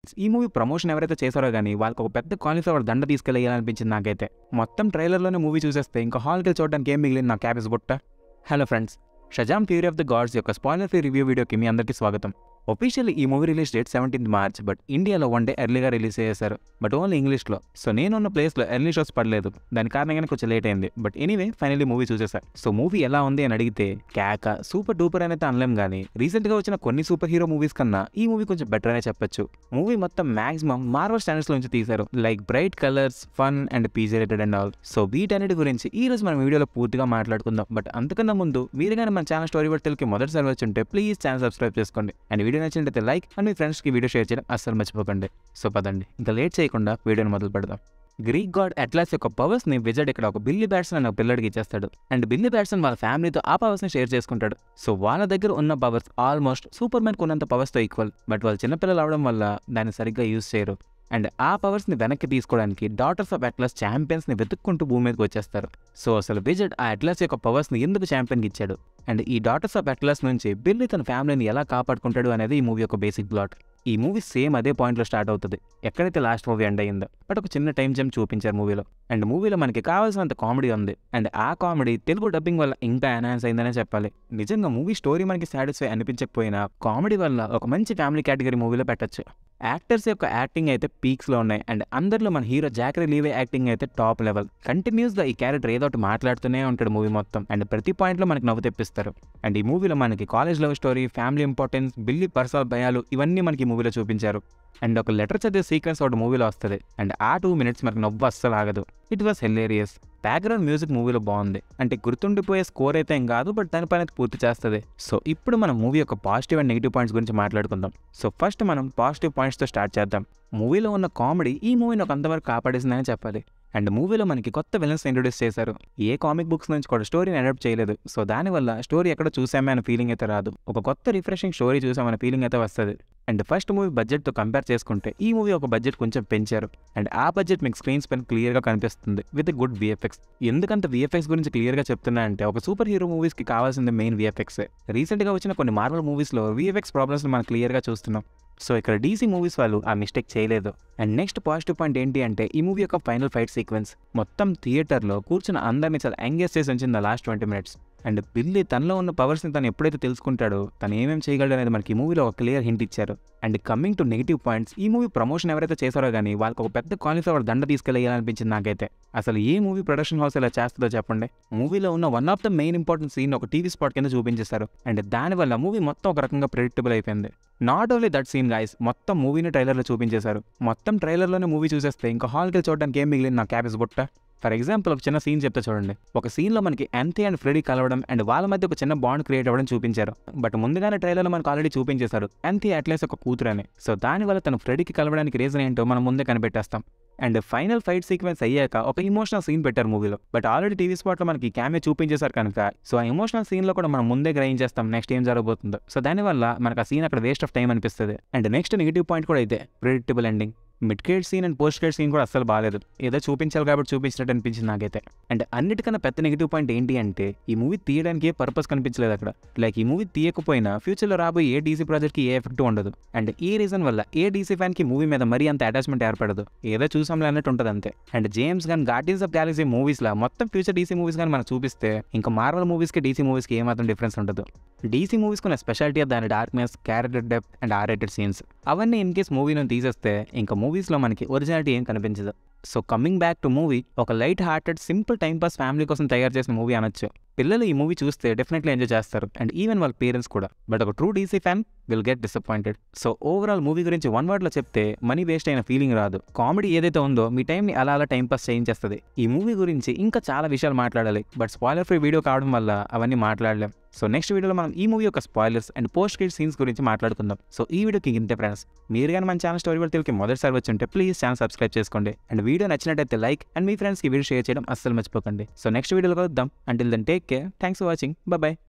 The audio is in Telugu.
ఈ మూవీ ప్రమోషన్ ఎవరైతే చేశారో కానీ వాళ్ళకి ఒక పెద్ద కాలీఫ్లవర్ దండ తీసుకెళ్ళాలనిపించింది నాకైతే మొత్తం ట్రైలర్లోనే మూవీ చూసేస్తే ఇంకా హాల్కి చూడడానికి ఏం మిగిలింది నా క్యాబేజ్ బుట్ట hello friends Shazam theory of the gods యొక్క స్పాయిలర్ ఫ్రీ రివ్యూ వీడియోకి మీ అందరికీ స్వాగతం ఒఫీషియల్ ఈ movie release date seventeenth March but ఇండియాలో వన్ డే ఎర్లీగా రిలీజ్ చేశారు బట్ ఓన్లీ ఇంగ్లీష్లో సో నేనున్న ప్లేస్లో ఎర్లీ షోస్ పడలేదు దాని కారణంగానే కొంచెం లేట్ అయింది బట్ ఎనీవే ఫైనల్లీ మూవీ చూసేసా సో మూవీ ఎలా ఉంది అని అడిగితే కేక సూపర్ డూపర్ అనేది అనలేం కానీ రీసెంట్గా వచ్చిన కొన్ని సూపర్ హీరో మూవీస్ కన్నా ఈ మూవీ కొంచెం బెటర్ అనే చెప్పొచ్చు మూవీ మొత్తం మాక్సిమం మార్వల్ స్టాండర్డ్స్ నుంచి తీశారు like bright colours fun and PG rated and all so వీటన్నిటి గురించి ఈ రోజు మన వీడియోలో పూర్తిగా మాట్లాడుకుందాం బట్ అంతకన్నా ముందు మీరు కానీ మన ఛానల్ స్టోరీ వర్తలకి మొదటిసారి వచ్చి ఉంటే ప్లీజ్ ఛానల్ సబ్స్క్రైబ్ చేసుకోండి అండ్ వీడియో నచ్చినట్లయితే లైక్ అండ్ మీ ఫ్రెండ్స్కి వీడియో షేర్ చేయడం అస్సలు మర్చిపోకండి సో పదండి ఇంకా లేట్ చేయకుండా వీడియోని మొదలు పెడదాం గ్రీక్ గాడ్ అట్లాస్ యొక్క పవర్స్ ని విజడ్ ఇక్కడ ఒక బిల్లీ బ్యాట్స్మన్ అనే ఒక పిల్లడికి ఇచ్చేస్తాడు అండ్ బిల్లీ బ్యాట్స్మన్ వాళ్ళ ఫ్యామిలీతో ఆ పవర్స్ ని షేర్ చేసుకుంటాడు సో వాళ్ళ దగ్గర ఉన్న పవర్స్ ఆల్మోస్ట్ సూపర్ మ్యాన్ ఉన్నంత పవర్స్ తో ఈక్వల్ బట్ వాళ్ళు చిన్నపిల్లలు అవడం వల్ల దాన్ని సరిగ్గా యూజ్ చేయరు అండ్ ఆ పవర్స్ ని వెనక్కి తీసుకోవడానికి డాటర్స్ ఆఫ్ అట్లాస్ ఛాంపియన్స్ ని వెతుక్కుంటూ భూమి మీదకి వచ్చేస్తారు సో అసలు విజడ్ ఆ అట్లాస్ యొక్క పవర్స్ ని ఎందుకు ఛాంపియన్ కి ఇచ్చాడు అండ్ ఈ డాటర్స్ ఆఫ్ అట్లాస్ నుంచి బిల్లీ తన ఫ్యామిలీని ఎలా కాపాడుకుంటాడు అనేది ఈ మూవీ యొక్క బేసిక్ ప్లాట్ ఈ మూవీ సేమ్ అదే పాయింట్లో స్టార్ట్ అవుతుంది ఎక్కడైతే లాస్ట్ మూవీ ఎండ్ అయ్యిందో బట్ ఒక చిన్న టైం జంప్ చూపించారు మూవీలో అండ్ మూవీలో మనకి కావాల్సినంత కామెడీ ఉంది అండ్ ఆ కామెడీ తెలుగు డబ్బింగ్ వల్ల ఇంకా ఎన్హాన్స్ అయిందనే చెప్పాలి నిజంగా మూవీ స్టోరీ మనకి సాటిస్ఫై అనిపించకపోయినా కామెడీ వల్ల ఒక మంచి ఫ్యామిలీ కేటగిరీ మూవీలో పెట్టచ్చు యాక్టర్స్ యొక్క యాక్టింగ్ అయితే పీక్స్లో ఉన్నాయి అండ్ అందరిలో మన హీరో జాకరీ లీవే యాక్టింగ్ అయితే టాప్ లెవెల్ కంటిన్యూస్గా ఈ క్యారెక్టర్ ఏదో ఒకటి మాట్లాడుతూనే ఉంటాడు మూవీ మొత్తం అండ్ ప్రతి పాయింట్లో మనకి నవ్వు తెప్పిస్తారు అండ్ ఈ మూవీలో మనకి college love story family importance Billy personal భయాలు ఇవన్నీ మనకి ఈ మూవీలో చూపించారు అండ్ ఒక లెటర్ చదివే సీక్వెన్స్ ఒకటి మూవీలో వస్తుంది అండ్ ఆ టూ మినిట్స్ మనకు నవ్వు అస్సలు ఆగదు it was hilarious background music మూవీలో బాగుంది అంటే గుర్తుండిపోయే స్కోర్ అయితే ఏం కాదు బట్ దాని పని అయితే పూర్తి చేస్తుంది సో ఇప్పుడు మనం మూవీ యొక్క పాజిటివ్ అండ్ నెగిటివ్ పాయింట్స్ గురించి మాట్లాడుకుందాం సో ఫస్ట్ మనం పాజిటివ్ పాయింట్స్తో స్టార్ట్ చేద్దాం మూవీలో ఉన్న కామెడీ ఈ మూవీని ఒక అంతవరకు కాపాడేసిందని చెప్పాలి అండ్ మూవీలో మనకి కొత్త విలన్స్ ఇంట్రొడ్యూస్ చేశారు ఏ కామిక్ బుక్స్ నుంచి కూడా స్టోరీని అడాప్ట్ చేయలేదు సో దానివల్ల స్టోరీ ఎక్కడ చూసామే అనే ఫీలింగ్ అయితే రాదు ఒక కొత్త రిఫ్రెషింగ్ స్టోరీ చూసామనే ఫీలింగ్ అయితే వస్తుంది అండ్ ఫస్ట్ మూవీ బడ్జెట్తో కంపేర్ చేసుకుంటే ఈ మూవీ ఒక బడ్జెట్ కొంచెం పెంచారు అండ్ ఆ బడ్జెట్ మీకు స్క్రీన్స్ పైన క్లియర్గా కనిపిస్తుంది విత్ గుడ్ విఎఫ్ఎక్స్ ఎందుకంత విఎఫ్ఎక్స్ గురించి క్లియర్గా చెప్తున్నా అంటే ఒక సూపర్ హీరో మూవీస్కి కావాల్సింది మెయిన్ విఎఫ్ఎక్స్ రీసెంట్గా వచ్చిన కొన్ని మార్వల్ మూవీస్లో విఎఫ్ఎక్స్ ప్రాబ్లమ్స్ మనం క్లియర్గా చూస్తున్నాం సో ఇక్కడ డీసీ మూవీస్ వాళ్ళు ఆ మిస్టేక్ చేయలేదు అండ్ నెక్స్ట్ పాజిటివ్ పాయింట్ ఏంటి అంటే ఈ మూవీ యొక్క ఫైనల్ ఫైట్ సీక్వెన్స్ మొత్తం థియేటర్లో కూర్చున్న అందరినీ చాలా ఎంగేజ్ చేసి ఉంచింది last twenty minutes and Billy తనలో ఉన్న పవర్స్ని తను ఎప్పుడైతే తెలుసుకుంటాడో తను ఏమేం చేయగలడు అనేది మనకి ఈ మూవీలో ఒక క్లియర్ హింట్ ఇచ్చారు and coming to negative points ఈ మూవీ ప్రమోషన్ ఎవరైతే చేశారో కానీ వాళ్ళకి ఒక పెద్ద కాలీఫ్లవర్ దండ తీసుకెళ్ళాలనిపించింది నాకైతే అసలు ఏ మూవీ ప్రొడక్షన్ హౌస్ ఇలా చేస్తుందో చెప్పండి మూవీలో ఉన్న one of the main important scene ఒక టీవీ స్పాట్ కింద చూపించేశారు అండ్ దానివల్ల మూవీ మొత్తం ఒక రకంగా ప్రెడిక్టబుల్ అయిపోయింది not only that scene guys మొత్తం మూవీని ట్రైలర్లో చూపించేశారు మొత్తం ట్రైలర్లోనే మూవీ చూసేస్తే ఇంకా హాల్కి చూడడానికి ఏం మిగిలింది నా క్యాబేజ్ బుట్ట ఫర్ ఎగ్జాంపుల్ ఒక చిన్న సీన్ చెప్తే చూడండి ఒక సీన్లో మనకి యాంథీ అండ్ ఫ్రెడీ కలవడం అండ్ వాళ్ళ మధ్య ఒక చిన్న బాండ్ క్రియేట్ అవ్వడం చూపించారు బట్ ముందుగానే ట్రైలర్లో మనకు ఆల్రెడీ చూపించేశారు యాంథీ అట్లేస్ ఒక కూతురు అని సో దానివల్ల తను ఫ్రెడీకి కలవడానికి రీజన్ ఏంటో మనం ముందే కనిపెట్టేస్తాం అండ్ ఫైనల్ ఫైట్ సీక్వెన్స్ అయ్యాక ఒక ఇమోషనల్ సీన్ పెట్టారు మూవీలో బట్ ఆల్రెడీ టీవీ స్పాట్లో మనకి క్యామే చూపించేశారు కనుక సో ఆ ఇమోషనల్ సీన్లో కూడా మనం ముందే గ్రహించేస్తాం నెక్స్ట్ ఏం జరగబోతుందో సో దానివల్ల మనకు ఆ సీన్ అక్కడ వేస్ట్ ఆఫ్ టైం అనిపిస్తుంది అండ్ నెక్స్ట్ నెగిటివ్ పాయింట్ కూడా అయితే predictable ending mid credit scene and post credit scene కూడా అస్సలు బాగాలేదు ఏదో చూపించాలి కాబట్టి చూపించినట్టు అనిపించింది నాకైతే అండ్ అన్నిటికన్నా పెద్ద నెగిటివ్ పాయింట్ ఏంటి అంటే ఈ మూవీ తీయడానికి ఏ పర్పస్ కనిపించలేదు అక్కడ లైక్ ఈ మూవీ తీయకపోయినా ఫ్యూచర్లో రాబోయే ఏ డీసీ ప్రాజెక్ట్కి ఏ ఎఫెక్ట్ ఉండదు అండ్ ఈ రీజన్ వల్ల ఏ డీసీ ఫ్యాన్కి మూవీ మీద మరీ అంత అటాచ్మెంట్ ఏర్పడదు ఏదో చూసాంలే అన్నట్టు ఉంటుంది అంతే and James Gunn Guardians of Galaxy మూవీస్లా మొత్తం ఫ్యూచర్ డీసీ మూవీస్ కానీ మనకు చూపిస్తే ఇంకా మార్వల్ మూవీస్కి డీసీ మూవీస్కి ఏమాత్రం డిఫరెన్స్ ఉండదు డీసీ మూవీస్ కొన్ని స్పెషాలిటీ ఆఫ్ దాని darkness character depth and R rated scenes అవన్నీ ఇన్ కేస్ మూవీ నుంచి తీసేస్తే ఇంకా మూవీస్లో మనకి ఒరిజినాలిటీ ఏం కనిపించదు so coming back to movie ఒక light hearted simple time pass family కోసం తయారు చేసిన మూవీ అనొచ్చు పిల్లలు ఈ మూవీ చూస్తే డెఫినెట్లీ ఎంజాయ్ చేస్తారు అండ్ ఈవెన్ వాళ్ళ పేరెంట్స్ కూడా బట్ ఒక true DC fan will get disappointed so overall movie గురించి వన్ వర్డ్లో చెప్తే మనీ వేస్ట్ అయిన ఫీలింగ్ రాదు కామెడీ ఏదైతే ఉందో మీ టైంని అలా అలా టైం పాస్ చేయించేస్తుంది ఈ మూవీ గురించి ఇంకా చాలా విషయాలు మాట్లాడాలి బట్ స్పాయిలర్ ఫ్రీ వీడియో కావడం వల్ల అవన్నీ మాట్లాడలేం సో నెక్స్ట్ వీడియోలో మనం ఈ మూవీ యొక్క spoilers and post credit scenes గురించి మాట్లాడుకుందాం సో ఈ వీడియోకి ఇంతే ఫ్రెండ్స్ మీరు కానీ మన ఛానల్ స్టోరీ తెలుగుకి మొదటిసారి వచ్చి ఉంటే ప్లీజ్ ఛానల్ సబ్స్క్రైబ్ చేసుకోండి అండ్ వీడియో నచ్చినట్టయితే లైక్ అండ్ మీ ఫ్రెండ్స్కి వీడియో షేర్ చేయడం అస్సలు మర్చిపోకండి సో నెక్స్ట్ వీడియోలో కలుద్దాం until then take care thanks for watching bye